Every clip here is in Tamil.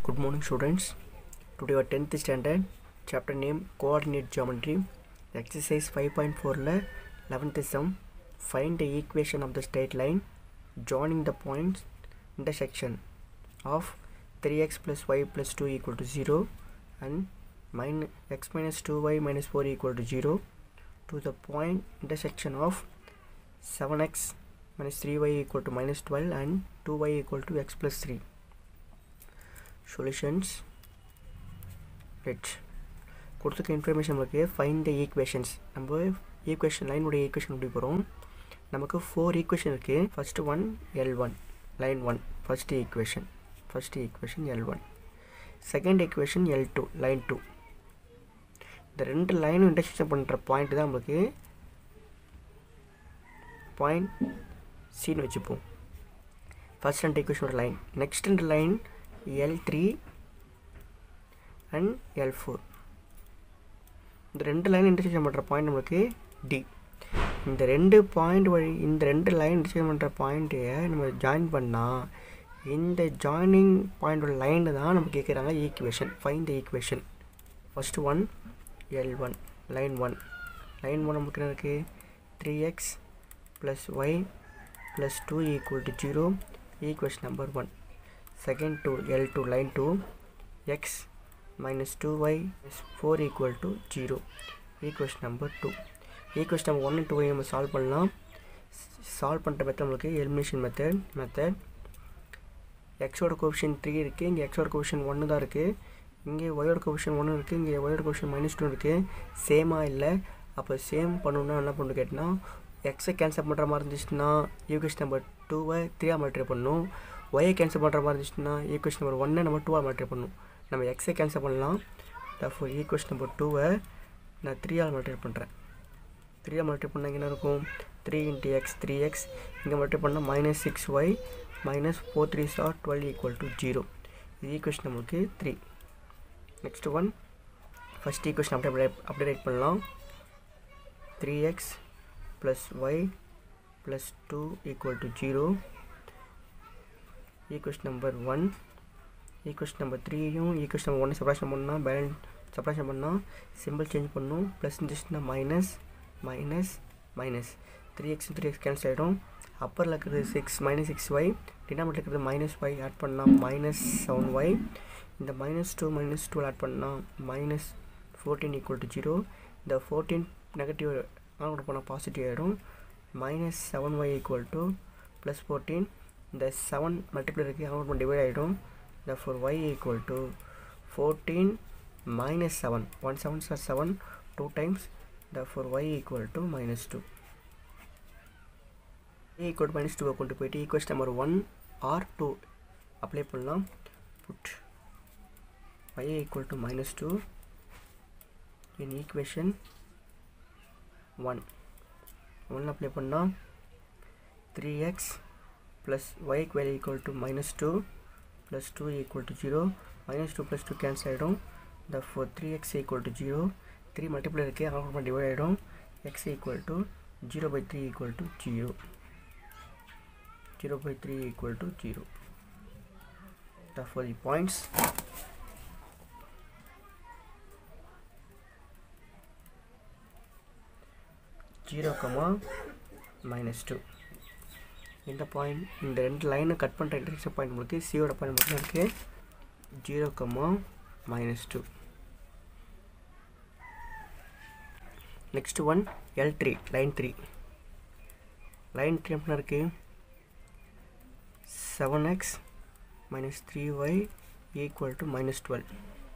Good morning, students. Today, our 10th standard, chapter name Coordinate Geometry, exercise 5.4 ல 11th sum. Find the equation of the straight line joining the points intersection of 3x plus y plus 2 equal to 0 and min- x minus 2y minus 4 equal to 0 to the point intersection of 7x minus 3y equal to minus 12 and 2y equal to x plus 3 solutions let கொடுத்துருக்க இன்ஃபர்மேஷன் நமக்கு ஃபைன் த ஈக்குவேஷன்ஸ் நம்ம ஈக்குவேஷன் லைனுடைய ஈக்குவேஷன் எப்படி போகிறோம் நமக்கு ஃபோர் ஈக்குவேஷன் இருக்குது first one L one line one first equation first equation L one second equation L two line two இந்த ரெண்டு லைனும் இன்டர்செக்ஷன் பண்ணுற பாயிண்ட் தான் நமக்கு பாயிண்ட் சின்னு வச்சுப்போம் ஃபஸ்ட் ரெண்டு ஈக்குவேஷனோட லைன் நெக்ஸ்ட் ரெண்டு line L three and L four இந்த ரெண்டு லைன் இன்டர்செக்ஷன் பண்ணுற பாயிண்ட் நமக்கு டி இந்த ரெண்டு பாயிண்ட் வழி இந்த ரெண்டு லைன் இன்டர்செக்ஷன் பண்ணுற பாயிண்ட்டை நம்ம ஜாயின் பண்ணால் இந்த ஜாயினிங் பாயிண்டோட லைன் தான் நம்ம கேட்குறாங்க equation find the equation first one L one line one line one நமக்கு என்ன இருக்குது three x plus y plus two equal to zero equation number one second two L two line two x minus 2y is 4 equal to 0 equation number 2 equation number 1 and 2 நம்ம சால்வ் பண்ணலாம் சால்வ் பண்ணுற மெத்தட் நம்மளுக்கு எலிமினேஷன் மெத்தட் மெத்தட் எக்ஸோட கோஷன் த்ரீ இருக்குது இங்கே எக்ஸோட கோஷன் ஒன்று தான் இருக்குது இங்கே ஒயோட கோஷன் ஒன்று இருக்குது இங்கே ஒயோட கோஷன் மைனஸ் டூ இருக்குது சேமாக இல்லை அப்போ சேம் பண்ணணுன்னா என்ன பண்ணணும் கேட்டால் எக்ஸை கேன்சல் பண்ணுற மாதிரி இருந்துச்சுன்னா ஈக்குவேஷன் நம்பர் டூவை த்ரீயாக மல்டிப்ளை பண்ணணும் ஒயை கேன்சல் பண்ணுற மாதிரி இருந்துச்சுன்னா ஈக்குவேஷன் நம்பர் ஒன்னை நம்ம டூவாக மல்டிப்ளை பண்ணணும் நம்ம எக்ஸை கேன்சல் பண்ணலாம் தஃபோர் ஈக்குவேஷன் நம்பர் டூவை நான் த்ரீயால் மல்டிப்ளை பண்ணுறேன் த்ரீயால் மல்டிப்ளை பண்ணால் என்ன இருக்கும் three into x three x இங்கே மல்டிப்ளை பண்ணால் minus six y minus four threes are twelve equal to zero இது ஈக்குவேஷன் நம்மளுக்கு three next one first equation அப்படியே அப்படியே ரைட் பண்ணலாம் three x plus y plus two equal to zero equation number one equation number த்ரீயும் ஈக்குவேஷன் நம்பர் ஒன்று செப்பரேஷன் பண்ணால் பேலன்ஸ் செப்பரேஷன் பண்ணால் சிம்பிள் சேஞ்ச் பண்ணணும் ப்ளஸ் இருந்துச்சுன்னா minus minus minus three x three X cancel ஆகிடும் அப்பரில் இருக்கிறது சிக்ஸ் மைனஸ் சிக்ஸ் ஒய் டினாமில் இருக்கிறது மைனஸ் ஒய் ஆட் பண்ணால் மைனஸ் செவன் ஒய் இந்த minus two minus two add பண்ணால் minus fourteen equal to zero இந்த ஃபோர்டீன் நெகட்டிவ் ஆட் பண்ணால் பாசிட்டிவ் ஆகிடும் minus seven y equal to plus fourteen இந்த செவன் மல்டிப்ளை இருக்குது அவுட் பண்ண டிவைட் ஆகிடும் therefore y equal to 14 minus 7 1 7 are 7 2 times therefore y equal to minus 2 a equal to minus 2 கொண்டு போயிட்டு equation number 1 or 2 apply பண்ணலாம் put y equal to minus 2 in equation 1 1 apply பண்ணால் 3x plus y equal to minus 2 plus 2 equal to 0 minus 2 plus 2 cancel ஆகிடும் therefore 3x equal to 0 3 multiply இருக்குது அப்புறமா டிவைட் ஆகிடும் x equal to 0 by 3 equal to 0 0 by 3 equal to 0 therefore the points zero comma minus two இந்த பாயிண்ட் இந்த ரெண்டு லைனை கட் பண்ணுற இன்டர்செக்ஷன் பாயிண்ட் உங்களுக்கு சியோட பாயிண்ட் மட்டும் இருக்குது zero comma minus two next one L three line three line three எப்படி இருக்குது seven x minus three y equal to minus twelve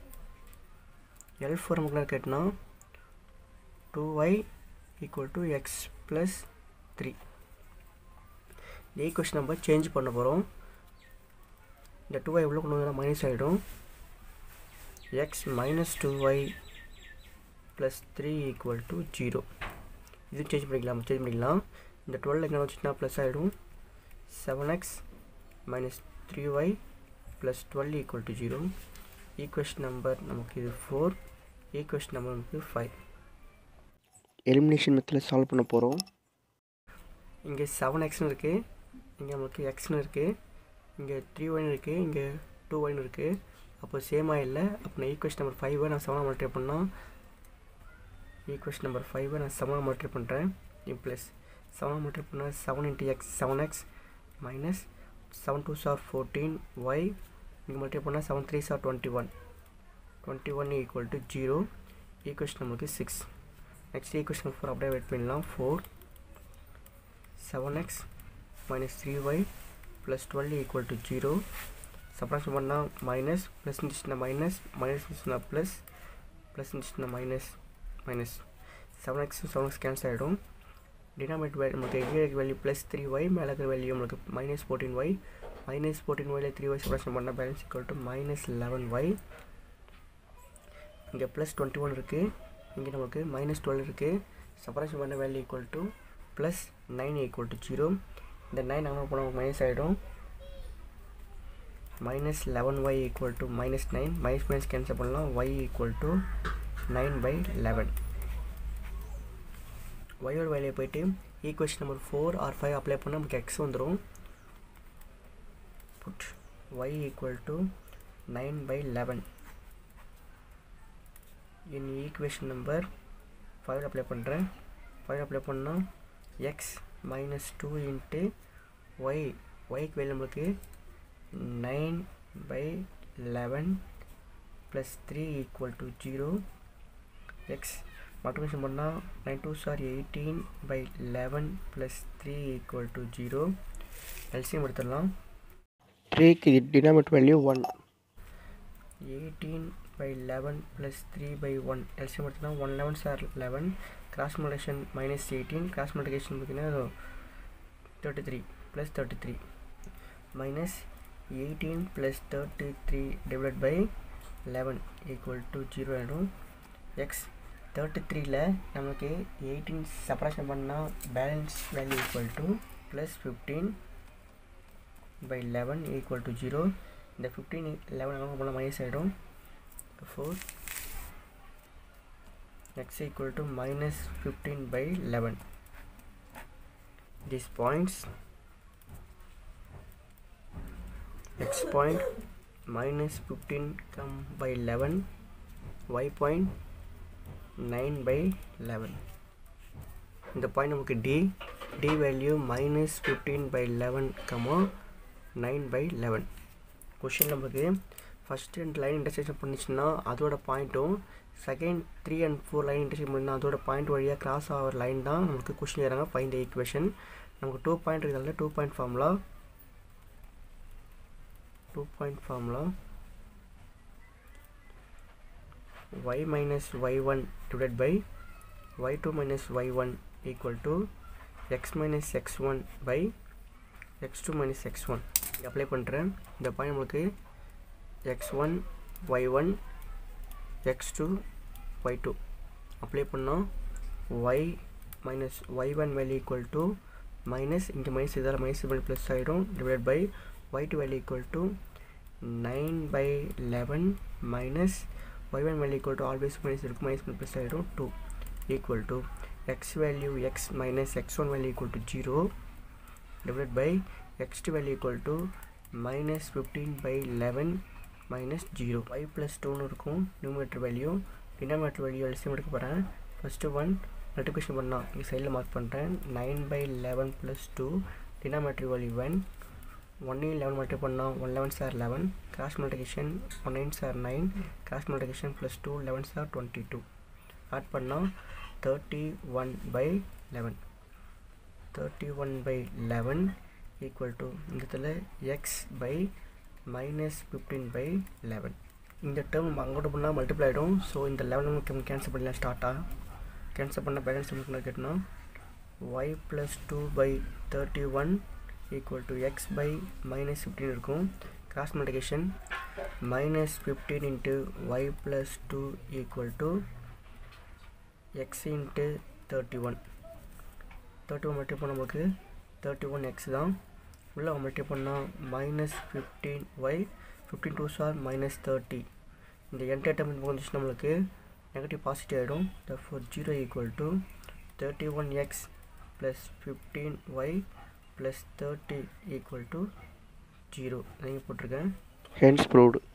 L four நமக்கு கேட்டினா two y equal to x plus three இந்த ஈக்குவேஷன் நம்ம சேஞ்ச் பண்ண போகிறோம் இந்த டூ ஒய் எவ்வளோ கொண்டு வந்தால் மைனஸ் ஆகிடும் x minus two y plus three equal to zero இது சேஞ்ச் பண்ணிக்கலாம் சேஞ்ச் பண்ணிக்கலாம் இந்த டுவெல் எங்கே வச்சுன்னா ப்ளஸ் ஆகிடும் seven x minus three y plus twelve equal to zero equation number நமக்கு இது ஃபோர் ஈக்குவேஷன் நம்பர் நமக்கு ஃபைவ் எலிமினேஷன் மெத்தில் சால்வ் பண்ண போகிறோம் இங்கே செவன் எக்ஸ்னு இருக்குது இங்கே நமக்கு எக்ஸ்னு இருக்குது இங்கே த்ரீ ஒயின் இருக்குது இங்கே டூ ஒயின் இருக்குது அப்போ சேமாக இல்லை அப்போ நான் ஈக்குவேஷன் நம்பர் ஃபைவை நான் செவனாக மல்டிப்ளை பண்ணால் ஈக்குவேஷன் நம்பர் ஃபைவை நான் செவனாக மல்டிப்ளை பண்ணுறேன் ப்ளஸ் செவனாக மல்டிப்ளை பண்ணால் seven into x seven x minus seven twos are fourteen y இங்கே மல்டிப்ளை பண்ணால் seven threes are twenty one twenty one equal to zero equation நம்மளுக்கு சிக்ஸ் நெக்ஸ்ட் ஈக்குவேஷன் ஃபோர் அப்படியே வெயிட் பண்ணலாம் four seven x minus three y plus twelve equal to zero subtraction பண்ணால் மைனஸ் ப்ளஸ் இருந்துச்சுன்னா மைனஸ் மைனஸ் இருந்துச்சுன்னா ப்ளஸ் ப்ளஸ் இருந்துச்சுன்னா minus minus seven x seven x cancel ஆகிடும் டினாமினேட் வேல்யூ நமக்கு கீழே வேல்யூ ப்ளஸ் த்ரீ ஒய் மேலே இருக்கிற வேல்யூ நம்மளுக்கு minus fourteen y minus fourteen ஒயில் த்ரீ ஒய் சப்ராக்ஷன் பண்ணால் balance equal to minus eleven y இங்கே ப்ளஸ் டுவெண்ட்டி ஒன் இருக்குது இங்கே நமக்கு மைனஸ் டுவெல் இருக்குது சப்ராக்ஷன் பண்ண value equal to plus nine equal to zero இந்த நைன் அங்கே போனால் மைனஸ் ஆகிடும் minus eleven y equal to minus nine minus minus cancel பண்ணலாம் y equal to nine by eleven ஒயோட வேலையை போயிட்டு equation number four or five apply பண்ணால் நமக்கு எக்ஸ் வந்துடும் put y equal to nine by eleven in equation number five apply பண்ணுறேன் ஃபைவ் அப்ளை பண்ணால் x minus two into y ஒய்க்கு வேலை நம்மளுக்கு nine by eleven plus three equal to zero x multiplication பண்ணால் nine twos are eighteen by eleven plus three equal to zero LCM எடுத்துடலாம் த்ரீக்கு denominator value one eighteen by eleven plus three by one LCM எடுத்தோம்னா one elevens are eleven cross multiplication minus eighteen cross multiplication பார்த்தீங்கன்னா thirty three plus thirty three minus eighteen plus thirty three divide by eleven equal to zero ஆகிடும் எக்ஸ் தேர்ட்டி த்ரீல நமக்கு எயிட்டீன் செப்பரேஷன் பண்ணால் balance value equal to plus fifteen by eleven equal to zero இந்த ஃபிஃப்டீன் லெவன் அங்கே போனால் மைனஸ் ஆகிடும் four x equal to minus fifteen by eleven these points x point minus 15 come by 11 y point 9 by 11 இந்த பாயிண்ட் நமக்கு D D value minus fifteen by eleven comma nine by eleven question நமக்கு ஃபஸ்ட் ரெண்டு லைன் இன்டர்செக்ஷன் பண்ணிச்சுன்னா அதோட பாயிண்ட்டும் second three and four line intersection பண்ணால் அதோட பாயிண்ட் வழியாக கிராஸ் ஆகிற லைன் தான் நமக்கு கொஷின் ஏறாங்க ஃபைன் த ஈக்குவேஷன் நமக்கு டூ பாயிண்ட் இருக்கிறதால two point formula two point formula y minus y1 divided by y2 minus y1 equal to x minus x1 by x2 minus x1 apply பண்ணுறேன் இந்த பாயிண்ட் நம்மளுக்கு x1 y1 x2 y2 apply பண்ணோம் y minus y1 value equal to minus இங்கே மைனஸ் இதால் மைனஸ் பண்ணி ப்ளஸ் ஆகிடும் divide by y2 value equal to 9 by 11 minus y1 value equal to always minus இருக்கும் minus பண்ணி ப்ளஸ் ஆகிடும் 2 equal to x value x minus x1 value equal to 0 divided by x2 value equal to minus 15 by 11 minus 0 y plus 2 இருக்கும் numerator value denominator value LCM எடுக்க போகிறேன் ஃபஸ்ட்டு ஒன் மல்டிபிகேஷன் பண்ணால் இங்கே சைடில் மார்க் பண்ணுறேன் nine by eleven plus two denominator value one ஒன்னையும் லெவன் மல்டி பண்ணால் one elevens are eleven cross multiplication one nines are nine cross multiplication plus two elevens are twenty two add பண்ணால் thirty one by eleven thirty one by eleven equal to இந்த இடத்துல x by minus fifteen by eleven இந்த டேர்ம் நம்ம அங்கோட்டு பண்ணால் மல்டிப்ளை ஆகிடும் ஸோ இந்த லெவன் நமக்கு கேன்சல் பண்ணலாம் ஸ்டார்ட்டாக கேன்சல் பண்ண பேலன்ஸ் நமக்கு கேட்டோம்னா y plus two by thirty one equal to x by minus fifteen இருக்கும் cross multiplication minus fifteen into y plus two equal to x into thirty one thirty one multi பண்ண நமக்கு தேர்ட்டி ஒன் எக்ஸ் தான் உள்ளே மல்டி பண்ணால் minus fifteen y fifteen twos are minus thirty இந்த என்டர்டைன்மெண்ட் வந்துச்சு நம்மளுக்கு நெகட்டிவ் பாசிட்டிவ் ஆகிடும் therefore zero equal to thirty one x plus fifteen y plus thirty equal to zero நீங்கள் போட்டிருக்கேன் ஹென்ஸ் ப்ரூவ்டு